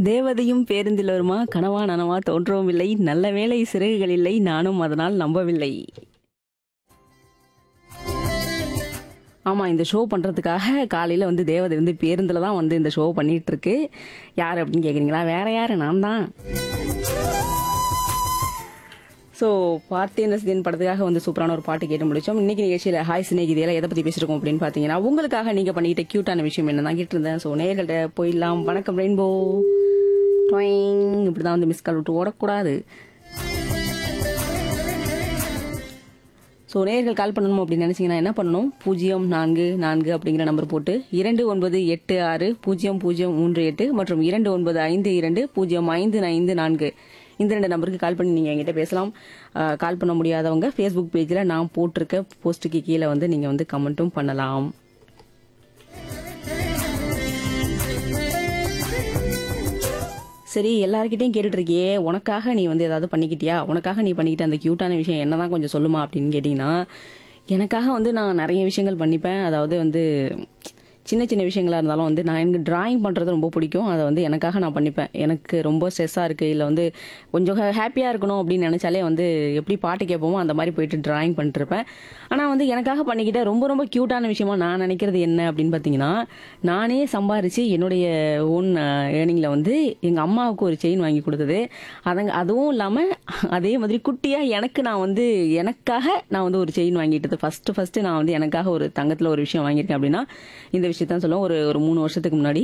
தேவதையும் பேருந்தில் வருமா கனவா நனவா தோன்றவும் இல்லை நல்ல வேளை சிறகுகள் இல்லை நானும் அதனால் நம்பவில்லை ஆமாம் இந்த ஷோ பண்ணுறதுக்காக காலையில் வந்து தேவதை வந்து பேருந்தில் தான் வந்து இந்த ஷோ பண்ணிட்டு இருக்கு யார் அப்படின்னு கேட்குறீங்களா வேற யார் நான் தான் ஸோ பார்த்தேன் ரசிதேன் படத்துக்காக வந்து சூப்பரான ஒரு பாட்டு கேட்டு முடிச்சோம் இன்னைக்கு நிகழ்ச்சியில் ஹாய் சிநேகிதியில் எதை பற்றி பேசிருக்கோம் அப்படின்னு பார்த்தீங்கன்னா உங்களுக்காக நீங்கள் பண்ணிக்கிட்ட க்யூட்டான விஷயம் என்ன தான் கேட்டிருந்தேன் ஸோ நேர்கள்ட்ட போயிடலாம் வணக்கம் ரெயின்போ ட்ராயிங் இப்படி தான் வந்து மிஸ் கால் விட்டு ஓடக்கூடாது ஸோ நேர்கள் கால் பண்ணணும் அப்படின்னு நினச்சிங்கன்னா என்ன பண்ணணும் பூஜ்ஜியம் நான்கு நான்கு அப்படிங்கிற நம்பர் போட்டு இரண்டு ஒன்பது எட்டு ஆறு பூஜ்ஜியம் பூஜ்ஜியம் மூன்று எட்டு மற்றும் இரண்டு ஒன்பது ஐந்து இரண்டு பூஜ்ஜியம் ஐந்து ஐந்து நான்கு இந்த ரெண்டு நம்பருக்கு கால் பண்ணி நீங்கள் என்கிட்ட பேசலாம் அஹ், கால் பண்ண முடியாதவங்க ஃபேஸ்புக் பேஜில் நான் போட்டிருக்க போஸ்ட்டுக்கு கீழே வந்து நீங்கள் வந்து கமெண்ட்டும் பண்ணலாம் சரி எல்லார்கிட்டயும் கேட்டுட்டு இருக்கியே உனக்காக நீ வந்து ஏதாவது பண்ணிக்கிட்டியா உனக்காக நீ பண்ணிக்கிட்ட அந்த கியூட்டான விஷயம் என்னதான் கொஞ்சம் சொல்லுமா அப்படின்னு கேட்டிங்கன்னா எனக்காக வந்து நான் நிறைய விஷயங்கள் பண்ணிப்பேன் அதாவது வந்து சின்ன சின்ன விஷயங்களா இருந்தாலும் வந்து நான் எனக்கு டிராயிங் பண்ணுறது ரொம்ப பிடிக்கும் அதை வந்து எனக்காக நான் பண்ணிப்பேன் எனக்கு ரொம்ப ஸ்ட்ரெஸ்ஸாக இருக்குது இல்லை வந்து கொஞ்சம் ஹாப்பியாக இருக்கணும் அப்படின்னு நினச்சாலே வந்து எப்படி பாட்டு கேட்போமோ அந்த மாதிரி போயிட்டு டிராயிங் பண்ணிட்டுருப்பேன் ஆனால் வந்து எனக்காக பண்ணிக்கிட்ட ரொம்ப ரொம்ப க்யூட்டான விஷயமா நான் நினைக்கிறது என்ன அப்படின்னு பார்த்தீங்கன்னா நானே சம்பாரித்து என்னுடைய ஓன் ஏர்னிங்கில் வந்து எங்கள் அம்மாவுக்கு ஒரு செயின் வாங்கி கொடுத்தது அதங்க அதுவும் இல்லாமல் அதே மாதிரி குட்டியாக எனக்கு நான் வந்து எனக்காக நான் வந்து ஒரு செயின் வாங்கிட்டது ஃபஸ்ட்டு ஃபஸ்ட்டு நான் வந்து எனக்காக ஒரு தங்கத்தில் ஒரு விஷயம் வாங்கியிருக்கேன் அப்படின்னா இந்த விஷயத்தான் சொல்லுவோம் ஒரு ஒரு மூணு வருஷத்துக்கு முன்னாடி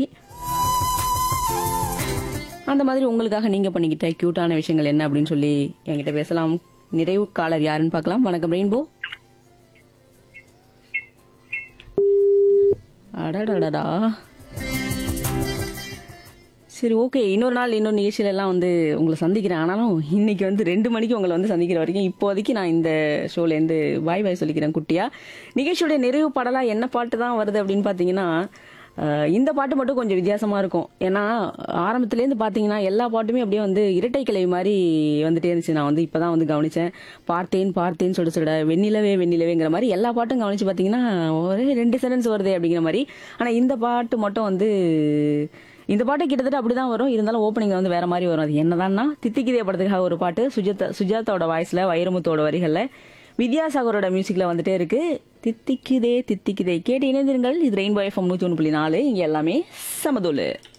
அந்த மாதிரி உங்களுக்காக நீங்கள் பண்ணிக்கிட்ட க்யூட்டான விஷயங்கள் என்ன அப்படின்னு சொல்லி என்கிட்ட பேசலாம் நிறைவு காலர் யாருன்னு பார்க்கலாம் வணக்கம் ரெயின்போ அடடடடா சரி ஓகே இன்னொரு நாள் இன்னொரு நிகழ்ச்சியில எல்லாம் வந்து உங்களை சந்திக்கிறேன் ஆனாலும் இன்னைக்கு வந்து ரெண்டு மணிக்கு உங்களை வந்து சந்திக்கிற வரைக்கும் இப்போதைக்கு நான் இந்த ஷோலேருந்து பாய் பாய் சொல்லிக்கிறேன் குட்டியா நிகழ்ச்சியோட நிறைவு பாடலா என்ன பாட்டு தான் வருது அப்படின்னு பார்த்தீங்கன்னா அஹ், இந்த பாட்டு மட்டும் கொஞ்சம் வித்தியாசமா இருக்கும் ஏன்னா ஆரம்பத்துலேருந்து பார்த்தீங்கன்னா எல்லா பாட்டுமே அப்படியே வந்து இரட்டை கிளை மாதிரி வந்துட்டே இருந்துச்சு நான் வந்து இப்பதான் வந்து கவனிச்சேன் பார்த்தேன் பார்த்தேன் சொல்ல சொல்ல வெண்ணிலவே வெண்ணிலவேங்கிற மாதிரி எல்லா பாட்டும் கவனிச்சு பார்த்தீங்கன்னா ஒரே ரெண்டு சென்டென்ஸ் வருதே அப்படிங்கிற மாதிரி ஆனால் இந்த பாட்டு மட்டும் வந்து இந்த பாட்டு கிட்டத்தட்ட அப்படிதான் வரும் இருந்தாலும் ஓப்பனிங் வந்து வேற மாதிரி வரும் அது என்னதான்னா தித்திக்கிதே படத்துக்காக ஒரு பாட்டு சுஜாதா சுஜாதாவோட வாய்ஸ்ல வைரமுத்தோட வரிகள்ல வித்யாசாகரோட மியூசிக்ல வந்துட்டே இருக்கு தித்திக்குதே தித்திக்குதே கேட்டு இணைந்திருங்கள் இது ரெயின்போ எஃப்எம் நூற்றி ஒன்று புள்ளி நாலு இங்க எல்லாமே சமதோலு